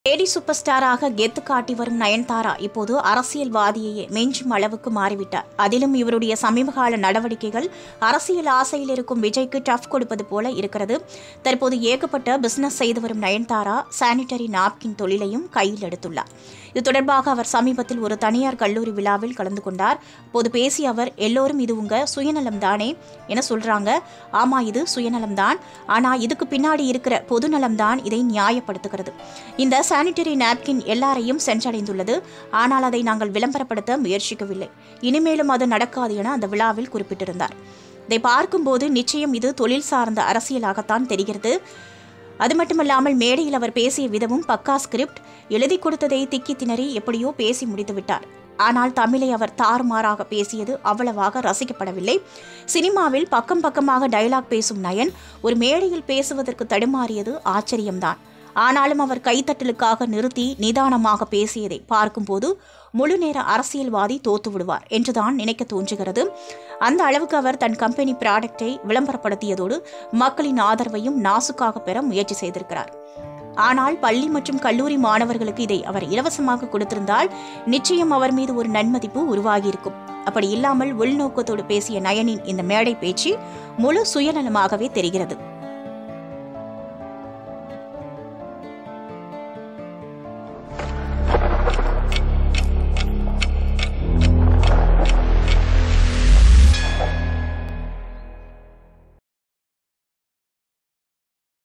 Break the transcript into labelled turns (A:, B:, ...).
A: lady super ஸ்டாராக கெத்து காட்டி வரும் நயன்தாரா இப்போது அரசியல்வாதியையே மெஞ்சும் அளவுக்கு மாறிவிட்டார் அதிலும் இவருடைய சமீபகால நடவடிக்கைகள் அரசியல் ஆசையில் இருக்கும் விஜய்க்கு டஃப் கொடுப்பது போல இருக்கிறது தற்போது ஏகப்பட்ட பிசினஸ் செய்து வரும் நயன்தாரா சானிட்டரி நாப்கின் தொழிலையும் கையில் எடுத்துள்ளார் இது தொடர்பாக அவர் சமீபத்தில் ஒரு தனியார் கல்லூரி விழாவில் கலந்து கொண்டார் அப்போது பேசிய அவர் எல்லோரும் இது உங்க சுயநலம் தானே என சொல்றாங்க ஆமா இது சுயநலம் தான் ஆனா இதுக்கு பின்னாடி இருக்கிற பொதுநலம் தான் இதை நியாயப்படுத்துகிறது இந்த சானிட்டரி நாப்கின் எல்லாரையும் சென்றடைந்துள்ளது ஆனால் அதை நாங்கள் விளம்பரப்படுத்த முயற்சிக்கவில்லை இனிமேலும் அது நடக்காது என அந்த விழாவில் குறிப்பிட்டிருந்தார் இதை பார்க்கும்போது நிச்சயம் இது தொழில் சார்ந்த அரசியலாகத்தான் தெரிகிறது அது மட்டுமல்லாமல் மேடையில் அவர் பேசிய விதமும் பக்கா ஸ்கிரிப்ட் எழுதி கொடுத்ததை திக்கி திணறி எப்படியோ பேசி முடித்து விட்டார் ஆனால் தமிழை அவர் தாறுமாறாக பேசியது அவ்வளவாக ரசிக்கப்படவில்லை சினிமாவில் பக்கம் பக்கமாக டயலாக் பேசும் நயன் ஒரு மேடையில் பேசுவதற்கு தடுமாறியது ஆச்சரியம்தான் ஆனாலும் அவர் கைத்தட்டலுக்காக நிறுத்தி நிதானமாக பேசியதை பார்க்கும்போது முழு நேர அரசியல்வாதி தோத்து விடுவார் என்றுதான் நினைக்க தோன்றுகிறது அந்த அளவுக்கு அவர் தன் கம்பெனி ப்ராடக்டை விளம்பரப்படுத்தியதோடு மக்களின் ஆதரவையும் நாசுக்காக பெற முயற்சி செய்திருக்கிறார் ஆனால் பள்ளி மற்றும் கல்லூரி மாணவர்களுக்கு இதை அவர் இலவசமாக கொடுத்திருந்தால் நிச்சயம் அவர் மீது ஒரு நன்மதிப்பு உருவாகியிருக்கும் அப்படி இல்லாமல் உள்நோக்கத்தோடு பேசிய நயனின் இந்த மேடை பேச்சு முழு சுயநலமாகவே தெரிகிறது